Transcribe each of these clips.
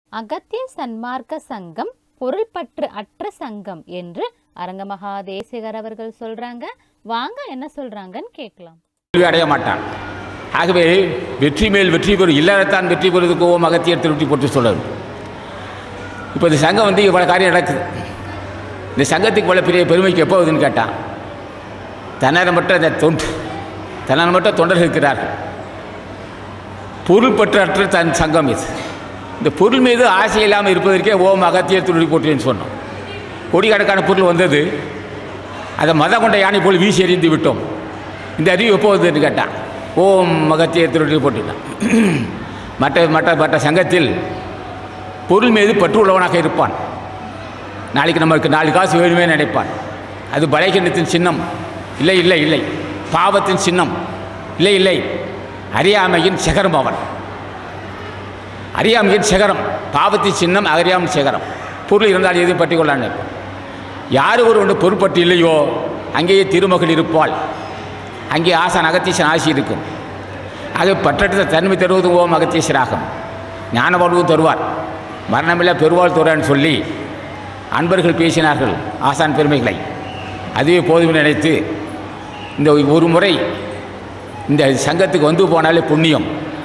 அகத்திய சன்மார்க்க சங்கம் பொருள்பற்று அற்ற சங்கம் என்று அரங்கமகா தேசிகர் அவர்கள் சொல்றாங்க வாங்க என்ன சொல்றாங்கன்னு கேட்கலாம் தோல்வி அடைய மாட்டான் ஆகவே வெற்றி மேல் வெற்றி பெறும் இல்லறத்தான் வெற்றி பெறுவதற்கு ஓம் அகத்தியர் திருட்டி போட்டு சொல்லணும் இப்போ இந்த சங்கம் வந்து இவ்வளோ காரியம் நடக்குது இந்த சங்கத்துக்கு இவ்வளோ பெரிய பெருமைக்கு எப்போ வருதுன்னு கேட்டான் தன்னரமற்ற இந்த தொண்டு தன்னரமற்ற தொண்டர்கள் இருக்கிறார்கள் பொருள் பற்றற்ற தன் சங்கம் இது இந்த பொருள் மீது ஆசை இல்லாமல் இருப்பதற்கே ஓம் அகத்தியர் திருடி போட்டுன்னு சொன்னோம் கோடிக்கணக்கான பொருள் வந்தது அதை மதம் கொண்ட யானை போல் வீசி எறிந்து விட்டோம் இந்த அறிவு எப்போ வந்ததுன்னு கேட்டான் ஓம் மகத்திய திருடி போட்டுட்டான் மற்ற மற்ற மற்ற சங்கத்தில் பொருள் மீது பற்று உள்ளவனாக இருப்பான் நாளைக்கு நமக்கு நாலு காசு வேணுமே நினைப்பான் அது பலைக்கிண்ணத்தின் சின்னம் இல்லை இல்லை இல்லை பாவத்தின் சின்னம் இல்லை இல்லை அறியாமையின் சிகரம் அவன் அறியாமையின் சிகரம் பாவத்தின் சின்னம் அறியாமை சிகரம் பொருள் இருந்தால் எதுவும் பற்றி கொள்ளான்னு யார் ஒரு ஒன்று பொருட்பட்டு இல்லையோ அங்கேயே திருமகள் இருப்பாள் அங்கே ஆசான் அகத்தீசன் ஆசி இருக்கும் அது பற்றற்ற தன்மை தருவதும் ஓம் அகத்தீசராகும் ஞான வாழ்வும் தருவார் மரணமில்லை பெருவாள் தருவான்னு சொல்லி அன்பர்கள் பேசினார்கள் ஆசான் பெருமைகளை அதுவே போதும் நினைத்து இந்த ஒரு முறை இந்த சங்கத்துக்கு வந்து போனாலே புண்ணியம்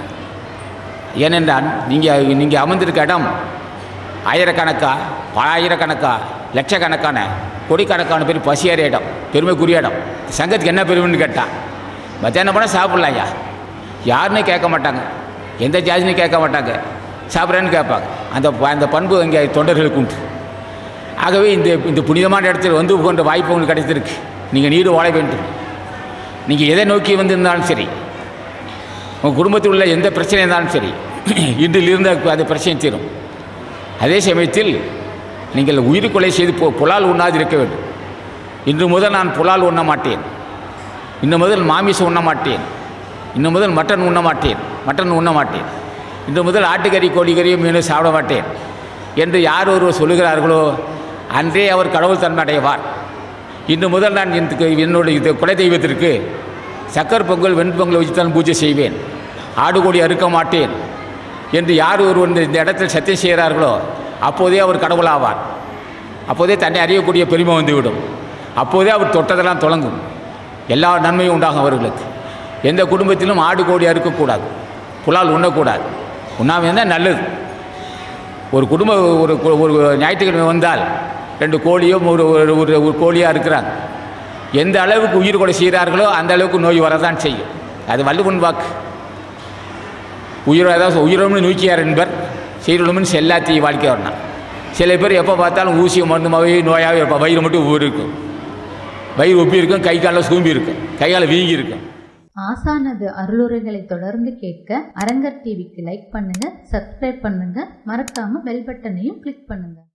ஏனென்றால் நீங்கள் நீங்கள் அமர்ந்திருக்க இடம் ஆயிரக்கணக்கா ஆயிரக்கணக்கா லட்சக்கணக்கான கோடிக்கணக்கான பேர் பசியார இடம் பெருமைக்குரிய இடம் சங்கத்துக்கு என்ன பெருமைன்னு கேட்டான் மத்தியானம் போனால் சாப்பிட்லாம் ஐயா யாருன்னே கேட்க மாட்டாங்க எந்த ஜாதினு கேட்க மாட்டாங்க சாப்பிட்றேன்னு கேட்பாங்க அந்த ப- அந்த பண்பு இங்கே தொண்டர்களுக்கு உண்டு ஆகவே இந்த இந்த புனிதமான இடத்தில் வந்து போன்ற வாய்ப்பு உங்களுக்கு கிடைத்திருக்கு நீங்கள் நீடு வாழ வேண்டும் நீங்கள் எதை நோக்கி வந்திருந்தாலும் சரி உங்கள் குடும்பத்தில் உள்ள எந்த பிரச்சனை இருந்தாலும் சரி இன்றிலிருந்து அந்த பிரச்சனை தீரும் அதே சமயத்தில் நீங்கள் உயிர் கொலை செய்து பு புலால் உண்ணாது இருக்க வேண்டும் இன்று முதல் நான் புலால் உண்ண மாட்டேன் இன்று முதல் மாமிசம் உண்ண மாட்டேன் இன்று முதல் மட்டன் உண்ண மாட்டேன் மட்டன் உண்ண மாட்டேன் இன்று முதல் ஆட்டுக்கறி கோழிக்கறியும் மீனும் சாப்பிட மாட்டேன் என்று யார் ஒருவர் சொல்லுகிறார்களோ அன்றே அவர் கடவுள் தன்மை அடைவார் இன்று முதல் நான் இந்த என்னுடைய இது குல தெய்வத்திற்கு சக்கர் பொங்கல் வெண்பொங்கல் வச்சு தான் பூஜை செய்வேன் ஆடு கோடி அறுக்க மாட்டேன் என்று யார் ஒருவர் இந்த- இந்த இடத்தில் சத்தியம் செய்கிறார்களோ அப்போதே அவர் கடவுளாவார் அப்போதே தன்னை அறியக்கூடிய பெருமை வந்துவிடும் அப்போதே அவர் தொட்டதெல்லாம் தொடங்கும் எல்லா நன்மையும் உண்டாகும் அவர்களுக்கு எந்த குடும்பத்திலும் ஆடு கோடி அறுக்கக்கூடாது புலால் உண்ணக்கூடாது உண்ணாமல் இருந்தால் நல்லது ஒரு குடும்ப ஒரு கு- ஒரு ஞாயிற்றுக்கிழமை வந்தால் ரெண்டு கோழியோ ஒரு ஒரு ஒரு ஒரு கோழியாக இருக்கிறாங்க எந்த அளவுக்கு உயிர் கொலை செய்கிறார்களோ அந்த அளவுக்கு நோய் வரதான் செய்யும் அது வள்ளுவன் வாக்கு உயிர் அதாவது உயிரோம்னு நூக்கியார் என்பர் சீரொழுமின் செல்லாத்தி வாழ்க்கை வரணும் சில பேர் எப்போ பார்த்தாலும் ஊசியை மருந்துமாகவே நோயாகவே இருப்பான் வயிறு மட்டும் ஊர் இருக்கும் வயிறு உப்பி இருக்கும் கை காலில் சூம்பி இருக்கும் கை காலில் வீங்கி இருக்கும் ஆசானது அருளுரைகளை தொடர்ந்து கேட்க அரங்கர் டிவிக்கு லைக் பண்ணுங்க சப்ஸ்கிரைப் பண்ணுங்க மறக்காம பெல் பட்டனையும் கிளிக் பண்ணுங்க